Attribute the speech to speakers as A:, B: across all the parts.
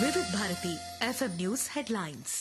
A: వివిధ Bharati FM news headlines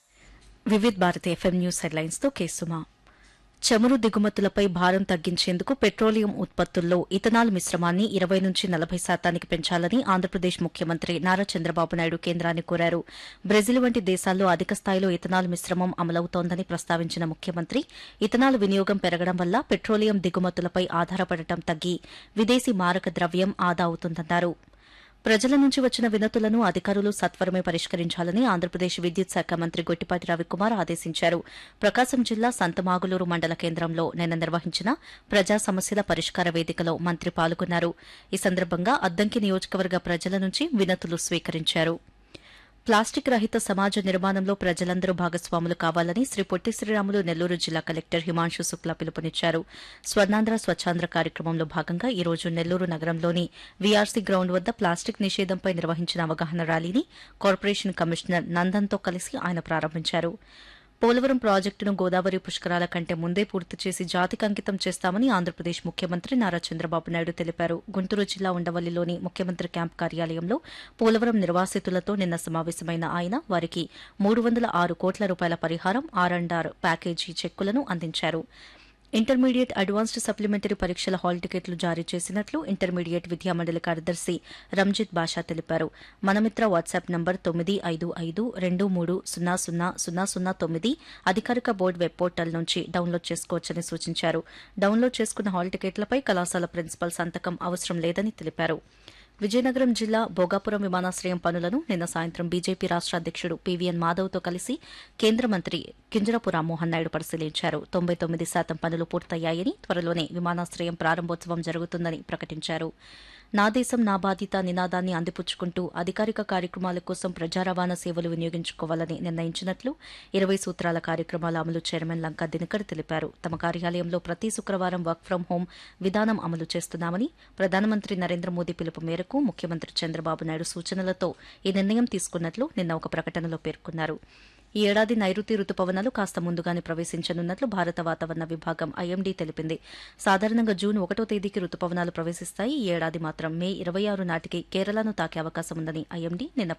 B: Vividh Bharati FM news headlines తో కేసుమా చమురు దిగుమతులపై భారం తగ్గించేందుకు పెట్రోలియం ఉత్పత్తుల్లో ఇథనాల్ మిశ్రమాన్ని ఇరవై నుంచి నలభై శాతానికి పెంచాలని ఆంధ్రప్రదేశ్ ముఖ్యమంత్రి నారా చంద్రబాబు నాయుడు కేంద్రాన్ని కోరారు బ్రెజిల్ వంటి దేశాల్లో అధిక స్థాయిలో ఇథనాల్ మిశ్రమం అమలవుతోందని ప్రస్తావించిన ముఖ్యమంత్రి ఇథనాల్ వినియోగం పెరగడం వల్ల పెట్రోలియం దిగుమతులపై ఆధారపడటం తగ్గి విదేశీ మారక ద్రవ్యం ఆదా అవుతుందన్నారు ప్రజల నుంచి వచ్చిన వినతులను అధికారులు సత్వరమే పరిష్కరించాలని ఆంధ్రప్రదేశ్ విద్యుత్ శాఖ మంత్రి గొట్టిపాటి రవికుమార్ ఆదేశించారు ప్రకాశం జిల్లా సంతమాగులూరు మండల కేంద్రంలో నిన్న నిర్వహించిన ప్రజా సమస్యల పరిష్కార వేదికలో మంత్రి పాల్గొన్నారు ఈ సందర్భంగా అద్దంకి నియోజకవర్గ ప్రజల నుంచి వినతులు స్వీకరించారు ప్లాస్టిక్ రహిత సమాజ నిర్మాణంలో ప్రజలందరూ భాగస్వాములు కావాలని శ్రీ పొట్టి శ్రీరాములు నెల్లూరు జిల్లా కలెక్టర్ హిమాంశు శుక్లా పిలుపునిచ్చారు స్వర్ణాంధ్ర స్వచ్ఛాంధ్ర కార్యక్రమంలో భాగంగా ఈ రోజు నెల్లూరు నగరంలోని వీఆర్సీ గ్రౌండ్ వద్ద ప్లాస్టిక్ నిషేధంపై నిర్వహించిన అవగాహన ర్యాలీని కార్పొరేషన్ కమిషనర్ నందన్తో కలిసి ఆయన ప్రారంభించారు పోలవరం ప్రాజెక్టును గోదావరి పుష్కరాల కంటే ముందే పూర్తి చేసి జాతికి అంకితం చేస్తామని ఆంధ్రప్రదేశ్ ముఖ్యమంత్రి నారా చంద్రబాబు నాయుడు తెలిపారు గుంటూరు జిల్లా ఉండవల్లిలోని ముఖ్యమంత్రి క్యాంప్ కార్యాలయంలో పోలవరం నిర్వాసితులతో నిన్న సమావేశమైన ఆయన వారికి మూడు వందల ఆరు కోట్ల రూపాయల పరిహారం ఆర్ అండ్ ఆర్ ప్యాకేజీ చెక్కులను అందించారు ఇంటర్మీడియట్ అడ్వాన్స్డ్ సప్లిమెంటరీ పరీక్షల హాల్ టికెట్లు జారీ చేసినట్లు ఇంటర్మీడియట్ విద్యామండలి కార్యదర్శి రంజిత్ బాషా తెలిపారు మనమిత్ర వాట్సాప్ నంబర్ తొమ్మిది ఐదు ఐదు రెండు మూడు సున్నా సున్నా సున్నా సున్నా తొమ్మిది అధికారిక బోర్డు వెబ్ పోర్టల్ నుంచి డౌన్లోడ్ చేసుకోవచ్చని సూచించారు డౌన్లోడ్ చేసుకున్న హాల్ టికెట్లపై కళాశాల ప్రిన్సిపల్ సంతకం అవసరం లేదని తెలిపారు విజయనగరం జిల్లా భోగాపురం విమానాశ్రయం పనులను నిన్న సాయంత్రం బీజేపీ రాష్ట అధ్యకుడు పీవీఎన్ మాధవ్తో కలిసి కేంద్ర మంత్రి కింజరపు రామ్మోహన్ నాయుడు పరిశీలించారు తొంభై తొమ్మిది శాతం పనులు పూర్తయ్యాయని త్వరలోనే విమానాశ్రయం ప్రారంభోత్సవం జరుగుతుందని ప్రకటించారు నా దేశం నా బాధ్యత నినాదాన్ని అందిపుచ్చుకుంటూ అధికారిక కార్యక్రమాల కోసం ప్రజా రవాణా సేవలు వినియోగించుకోవాలని నిర్ణయించినట్లు ఇరవై సూత్రాల కార్యక్రమాల అమలు చైర్మన్ లంకా దినకర్ తెలిపారు తమ కార్యాలయంలో ప్రతి శుక్రవారం వర్క్ ఫ్రం హోం విధానం అమలు చేస్తున్నామని ప్రధానమంత్రి నరేంద్ర మోదీ పిలుపు మేరకు ముఖ్యమంత్రి చంద్రబాబు నాయుడు సూచనలతో ఈ నిర్ణయం తీసుకున్నట్లు నిన్న ఒక ప్రకటనలో పేర్కొన్నారు ఈ ఏడాది నైరుతి రుతుపవనాలు కాస్త ముందుగానే ప్రవేశించనున్నట్లు భారత వాతావరణ విభాగం ఐఎండీ తెలిపింది సాధారణంగా జూన్ ఒకటో తేదీకి రుతుపవనాలు ప్రవేశిస్తాయి ఈ ఏడాది మాత్రం మే ఇరవై ఆరు నాటికి కేరళను తాకే అవకాశం ఉందని ఐఎండీ నిన్న